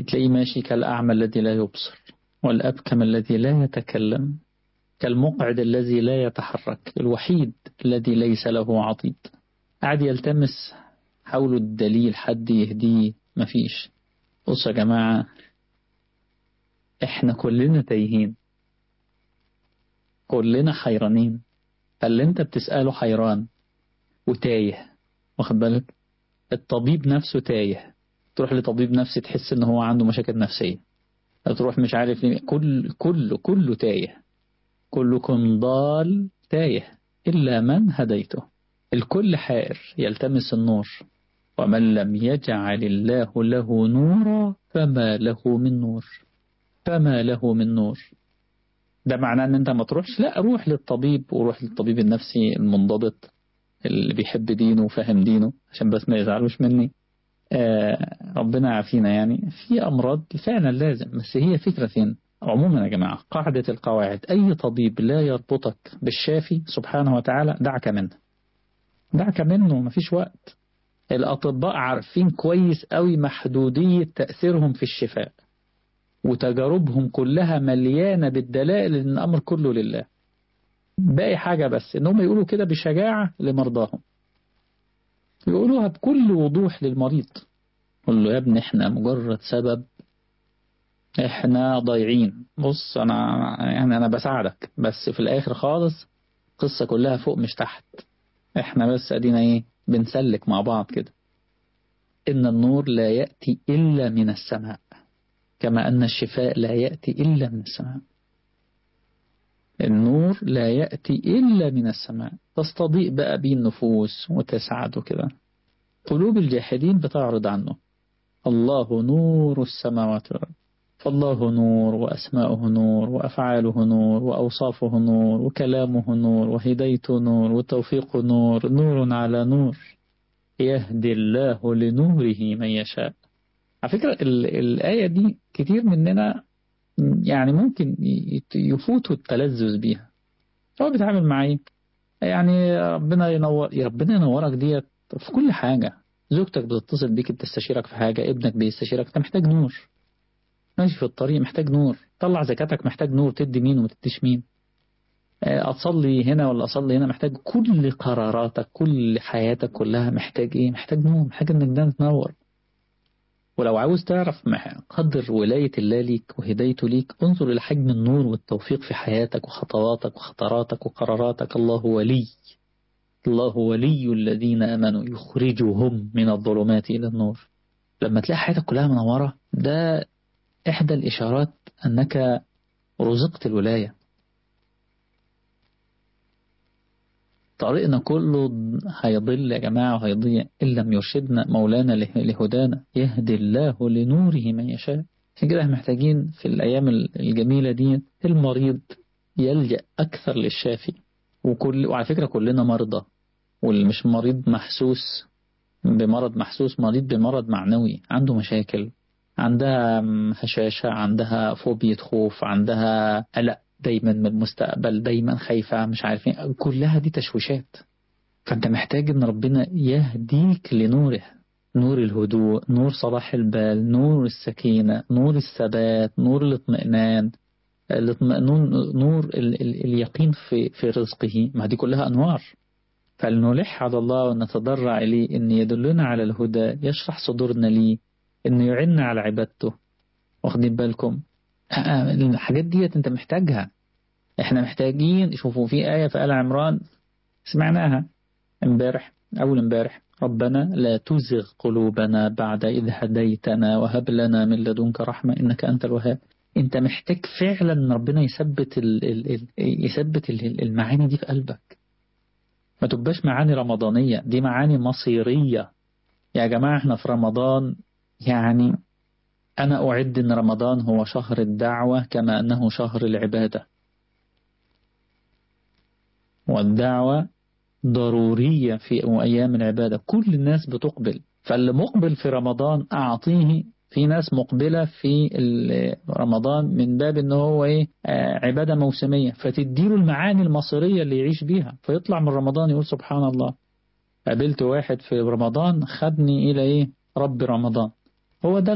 تلاقيه ماشي كالأعمى الذي لا يبصر والأبكم الذي لا يتكلم كالمقعد الذي لا يتحرك الوحيد الذي ليس له عضيد قاعد يلتمس حول الدليل حد يهديه مفيش بصوا يا جماعة احنا كلنا تايهين كلنا حيرانين فاللي انت بتسأله حيران وتايه واخد بالك الطبيب نفسه تايه تروح لطبيب نفسي تحس ان هو عنده مشاكل نفسية تروح مش عارف ليه كل كله كله تايه كلكم ضال تايه إلا من هديته الكل حائر يلتمس النور ومن لم يجعل الله له نورا فما له من نور فما له من نور ده معناه ان انت ما تروحش لا روح للطبيب وروح للطبيب النفسي المنضبط اللي بيحب دينه وفاهم دينه عشان بس ما يزعلوش مني آه ربنا يعافينا يعني في أمراض فعلا لازم بس هي فكرة فين عموما يا جماعة قاعدة القواعد أي طبيب لا يربطك بالشافي سبحانه وتعالى دعك منه دعك منه مفيش وقت الأطباء عارفين كويس قوي محدودية تأثيرهم في الشفاء وتجاربهم كلها مليانة بالدلائل إن الأمر كله لله باقي حاجة بس إنهم يقولوا كده بشجاعة لمرضاهم يقولوها بكل وضوح للمريض قل له يا ابني احنا مجرد سبب احنا ضايعين بص انا يعني انا بساعدك بس في الاخر خالص القصة كلها فوق مش تحت احنا بس ادينا ايه بنسلك مع بعض كده ان النور لا يأتي الا من السماء كما ان الشفاء لا يأتي الا من السماء النور لا يأتي إلا من السماء تستضيء بقى به النفوس وتسعد كده قلوب الجاحدين بتعرض عنه الله نور السماوات والأرض فالله نور وأسماؤه نور وأفعاله نور وأوصافه نور وكلامه نور وهديته نور وتوفيق نور نور على نور يهدي الله لنوره من يشاء على فكرة الآية دي كتير مننا يعني ممكن يفوتوا التلذذ بيها هو بيتعامل مع ايه يعني ربنا ينور يا ربنا ينورك ديت في كل حاجة زوجتك بتتصل بيك بتستشيرك في حاجة ابنك بيستشيرك انت محتاج نور ماشي في الطريق محتاج نور طلع زكاتك محتاج نور تدي مين وما تديش مين أصلي هنا ولا أصلي هنا محتاج كل قراراتك كل حياتك كلها محتاج إيه محتاج نور محتاج إنك ده تنور ولو عاوز تعرف قدر ولاية الله ليك وهدايته ليك انظر إلى حجم النور والتوفيق في حياتك وخطواتك وخطراتك وقراراتك الله ولي الله ولي الذين أمنوا يخرجهم من الظلمات إلى النور لما تلاقي حياتك كلها منورة ده إحدى الإشارات أنك رزقت الولاية طريقنا كله هيضل يا جماعة وهيضيع إن لم يرشدنا مولانا لهدانا يهدي الله لنوره من يشاء عشان كده محتاجين في الأيام الجميلة دي المريض يلجأ أكثر للشافي وكل وعلى فكرة كلنا مرضى واللي مش مريض محسوس بمرض محسوس مريض بمرض معنوي عنده مشاكل عندها هشاشة عندها فوبيا خوف عندها قلق دايما من المستقبل دايما خايفة مش عارفين كلها دي تشويشات فأنت محتاج أن ربنا يهديك لنوره نور الهدوء نور صلاح البال نور السكينة نور الثبات نور الاطمئنان الاطمئنان نور ال ال اليقين في, في رزقه ما دي كلها أنوار فلنلح على الله ونتضرع إليه أن يدلنا على الهدى يشرح صدورنا ليه أن يعنا على عبادته واخدين بالكم الحاجات ديت انت محتاجها احنا محتاجين شوفوا في آية في آل عمران سمعناها امبارح أول امبارح ربنا لا تزغ قلوبنا بعد إذ هديتنا وهب لنا من لدنك رحمة إنك أنت الوهاب انت محتاج فعلا ان ربنا يثبت ال ال ال يثبت ال المعاني دي في قلبك ما تبقاش معاني رمضانية دي معاني مصيرية يا جماعة احنا في رمضان يعني أنا أعد أن رمضان هو شهر الدعوة كما أنه شهر العبادة والدعوة ضرورية في أيام العبادة كل الناس بتقبل فاللي مقبل في رمضان أعطيه في ناس مقبلة في رمضان من باب أنه هو إيه عبادة موسمية فتديله المعاني المصيرية اللي يعيش بيها فيطلع من رمضان يقول سبحان الله قابلت واحد في رمضان خدني إلى إيه رب رمضان هو ده